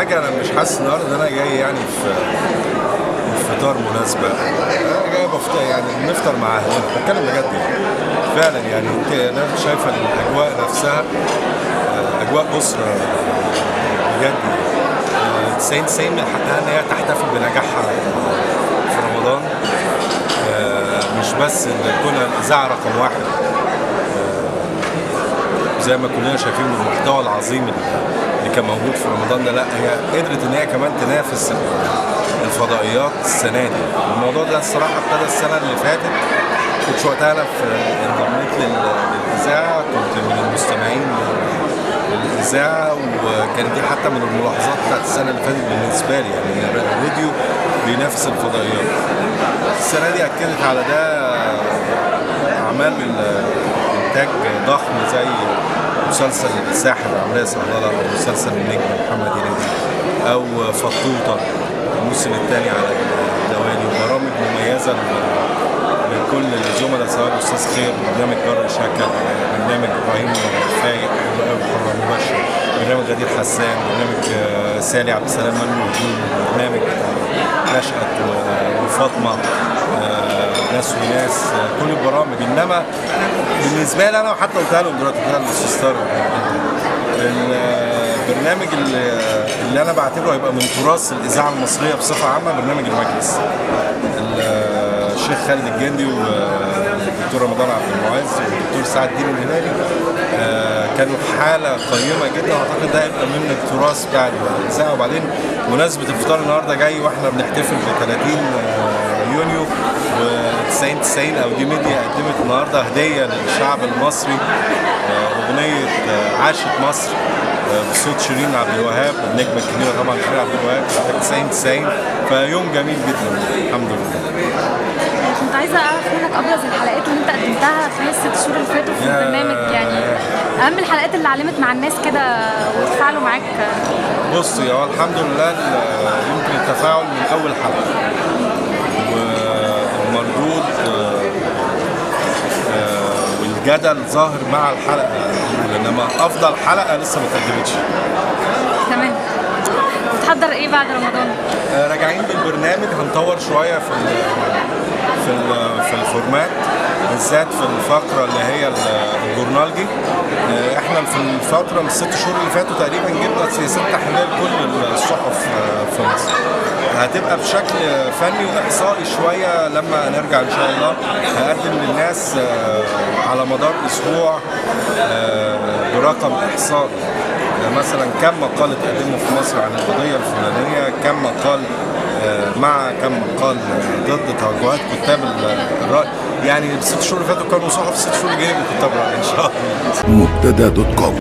حاجه انا مش حاسس النهارده ان انا جاي يعني في في فطار مناسبه انا جاي بفطر يعني بنفطر مع اهلنا بتكلم بجد يعني فعلا يعني انت انا شايفه الاجواء نفسها آه، اجواء اسره بجد يعني 90 90 من حقها ان هي تحتفل بنجاحها في رمضان آه، مش بس ان تكون الاذاعه رقم واحد زي ما كلنا شايفين من المحتوى العظيم اللي كان موجود في رمضان ده لا هي قدرت ان هي كمان تنافس الفضائيات السنه دي الموضوع ده الصراحه ابتدى السنه اللي فاتت كنت وقتها انا في انضميت لل- للاذاعه كنت من المستمعين للاذاعه وكانت دي حتى من الملاحظات بتاعت السنه اللي فاتت بالنسبه لي يعني الراديو بينافس الفضائيات السنه دي اكدت على ده اعمال انتاج ضخم زي مسلسل الساحر عمرية صهلله او مسلسل النجم محمد هنيدي او فطوطه الموسم الثاني على الدوالي وبرامج مميزه ل- لكل الزملاء سواء الاستاذ خير برنامج جر شكل برنامج ابراهيم فايق حر مباشر برنامج غدير حسان برنامج آه، سالي عبد السلام منو وجود برنامج بتاع نشأت و- وفاطمه آه، ناس وناس آه، كل البرامج انما بالنسبه لي انا وحتى قلتها لهم دلوقتي قلتها للاستاذ طارق البرنامج اللي, اللي انا بعتبره هيبقى من تراث الاذاعه المصريه بصفه عامه برنامج المجلس ال- الشيخ خالد الجندي والدكتور رمضان عبد المعز والدكتور سعد الدين الهلالي آه، كانوا حاله قيمه جدا واعتقد ده هيبقى من التراث بتاع الاذاعه وبعدين مناسبه الفطار النهارده جاي واحنا بنحتفل ب 30 آه، يونيو و 90 90 او دي ميديا قدمت النهارده هديه للشعب المصري آه، اغنيه آه، عاشت مصر آه، بصوت شيرين عبد الوهاب النجمه الكبيره طبعا شيرين عبد الوهاب 90 90 فيوم جميل جدا الحمد لله كنت عايزه اعرف منك ابرز الحلقات اللي انت قدمتها خلال الست شهور اللي فاتوا في يا- البرنامج يعني اهم الحلقات اللي علمت مع الناس كده وتفاعلوا معاك بصي هو الحمد لله ال- يمكن التفاعل من اول حلقه والمردود آه، آه، والجدل ظاهر مع الحلقه الاولى انما افضل حلقه لسه ما اتقدمتش تمام بتحضر ايه بعد رمضان؟ آه، راجعين بالبرنامج هنطور شويه في ال في ال في الفورمات بالذات في الفقره اللي هي ال- الجورنالجي آه، احنا في الفتره من الست شهور اللي فاتوا تقريبا جبنا سياسات تحليل كل الصحف آه، في مصر هتبقى بشكل فني واحصائي شويه لما نرجع ان شاء الله هقدم للناس آه، على مدار اسبوع آه، برقم احصائي مثلا كم مقال اتقدموا في مصر عن القضيه الفلانيه كم مقال آه، مع كم مقال ضد توجهات كتاب الراي يعني الست شهور اللي فاتوا كانوا صحف ست شهور جايين كتاب راي ان شاء الله مبتدا دوت كوم